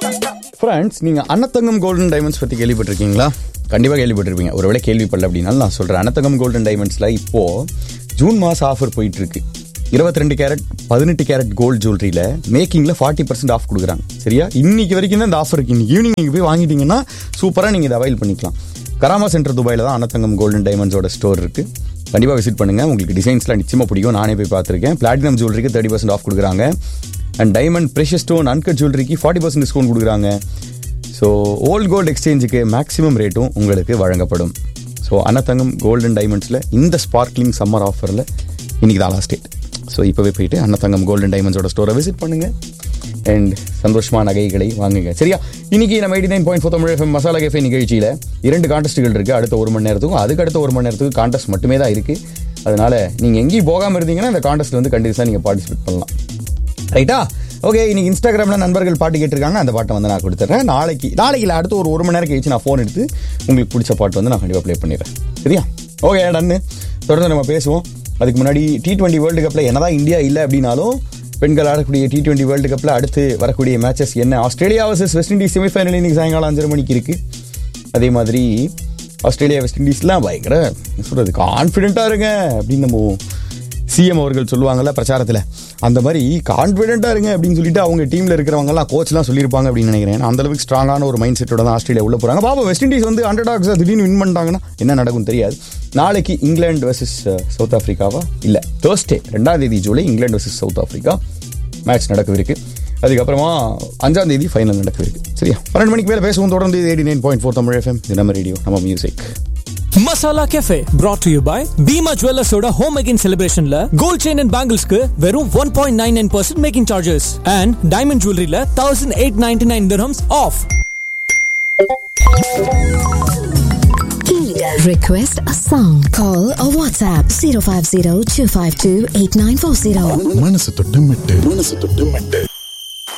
Friends நீங்கள் அன்னத்தங்கம் golden diamonds பற்றி கேள்விப்பட்டிருக்கீங்களா கண்டிப்பாக கேள்விப்பட்டிருப்பீங்க ஒருவேளை கேள்விப்படல அப்படின்னாலும் நான் சொல்கிறேன் அன்னத்தங்கம் கோல்டன் டைமண்ட்ஸில் இப்போது ஜூன் மாதம் ஆஃபர் போயிட்டு இருக்கு இருபத்தி ரெண்டு கேரட் பதினெட்டு கேரட் கோல்டு ஜுவல்லரியில் மேக்கிங்கில் ஃபார்ட்டி பர்சன்ட் ஆஃப் கொடுக்குறாங்க சரியா இன்னைக்கு வரைக்கும் தான் இந்த ஆஃபர் இருக்கு இன்னைக்கு ஈவினிங் நீங்கள் போய் வாங்கிட்டீங்கன்னா சூப்பராக நீங்கள் இதை அவைல் பண்ணிக்கலாம் கராமா சென்டர் துபாயில் தான் அன்னத்தங்கம் கோல்டன் டைமண்ட்ஸோட ஸ்டோர் இருக்குது கண்டிப்பாக விசிட் பண்ணுங்கள் உங்களுக்கு டிசைன்ஸ்லாம் நிச்சயமாக பிடிக்கும் நானே போய் பார்த்துருக்கேன் பிளாட்டினம் ஜுவல்லரிக்கு தேர்ட்டி பர்சன்ட் ஆஃப் கொடுக்குறாங்க and diamond precious stone uncut ஜுவல்லரிக்கு ஃபார்ட்டி பர்சன்ட் டிஸ்கவுண்ட் கொடுக்குறாங்க ஸோ ஓல்ட் கோல்டு எக்ஸ்சேஞ்சுக்கு மேக்ஸிமம் ரேட்டும் உங்களுக்கு வழங்கப்படும் ஸோ அன்னத்தங்கம் கோல்டன் டைமண்ட்ஸில் இந்த ஸ்பார்க்லிங் சம்மர் ஆஃபரில் இன்னைக்கு தான் லாஸ்ட் டேட் ஸோ இப்போவே போயிட்டு அன்னத்தங்கம் கோல்டன் டைமண்ட்ஸோட ஸ்டோரை விசிட் பண்ணுங்கள் அண்ட் சந்தோஷமா நகைகளை வாங்குங்க சரியா இன்னைக்கு நம்ம eighty nine point four Tamil FM masala cafe நிகழ்ச்சியில் இரண்டு கான்டெஸ்ட்டுகள் இருக்குது அடுத்த ஒரு மணி நேரத்துக்கும் அதுக்கு அடுத்த ஒரு மணி நேரத்துக்கு கான்டெஸ்ட் மட்டுமே தான் இருக்குது அதனால நீங்கள் எங்கேயும் போகாமல் இருந்தீங்கன்னா இந்த கான்டெஸ்ட் வந்து கண்டிப்பாக நீங்கள் பார்ட்டிசிபேட் பண்ணலாம் ரைட்டா ஓகே இன்னைக்கு இன்ஸ்டாகிராமில் நண்பர்கள் பாட்டு கேட்டிருக்காங்க அந்த பாட்டை வந்து நான் கொடுத்துட்றேன் நாளைக்கு நாளைக்கு இல்லை அடுத்து ஒரு ஒரு மணி நேரம் கழிச்சு நான் ஃபோன் எடுத்து உங்களுக்கு பிடிச்ச பாட்டு வந்து நான் கண்டிப்பாக ப்ளே பண்ணிடுறேன் சரியா ஓகே டன்னு தொடர்ந்து நம்ம பேசுவோம் அதுக்கு முன்னாடி டி டுவெண்ட்டி வேர்ல்டு கப்பில் என்னதான் இந்தியா இல்லை அப்படின்னாலும் பெண்கள் ஆடக்கூடிய டி டுவெண்ட்டி வேர்ல்டு கப்பில் அடுத்து வரக்கூடிய மேட்சஸ் என்ன Australia versus West Indies semifinal இன்னைக்கு சாயங்காலம் அஞ்சரை மணிக்கு இருக்குது அதே மாதிரி ஆஸ்திரேலியா வெஸ்ட் இண்டீஸ்லாம் பயங்கர என்ன சொல்கிறது கான்ஃபிடென்ட்டாக இருங்க அப்படின்னு நம்ம சிஎம் அவர்கள் சொல்லுவாங்கல்ல பிரச்சாரத்தில் அந்த மாதிரி கான்ஃபிடென்ட்டாக இருங்க அப்படின்னு சொல்லிட்டு அவங்க டீமில் இருக்கிறவங்கலாம் கோச்லாம் சொல்லியிருப்பாங்க அப்படின்னு நினைக்கிறேன் அந்த அளவுக்கு ஸ்ட்ராங்கான ஒரு மைண்ட் செட்டோட தான் ஆஸ்திரேலியா உள்ள போகிறாங்க பாப்பா வெஸ்ட் இண்டீஸ் வந்து அண்டர் டாக்ஸ் திடீர்னு வின் பண்ணிட்டாங்கன்னா என்ன நடக்கும் தெரியாது நாளைக்கு இங்கிலாந்து வர்சஸ் சவுத் ஆஃப்ரிக்காவா இல்லை தேர்ஸ்டே ரெண்டாம் தேதி ஜூலை இங்கிலாந்து வர்சஸ் சவுத் ஆஃப்ரிக்கா மேட்ச் நடக்கவிருக்கு அதுக்கப்புறமா அஞ்சாம் தேதி ஃபைனல் நடக்கவிருக்கு சரியா பன்னெண்டு மணிக்கு மேலே பேசுவோம் தொடர்ந்து eighty nine point four Tamil FM இது நம்ம ரேடியோ நம்ம music masala cafe brought to you by Bhima ஜுவல்லர்ஸோட ஹோம் மேக்கிங் செலிப்ரேஷன்ல கோல்ட் செயின் அண்ட் பேங்கிள்ஸ்க்கு வெறும் one point nine nine percent making charges and diamond ஜுவல்லரியில thousand eight ninety nine terms of Request a song. Call or WhatsApp 050 252 8940. மனசு தொட்டு மெட்டு மனசு தொட்டு மெட்டு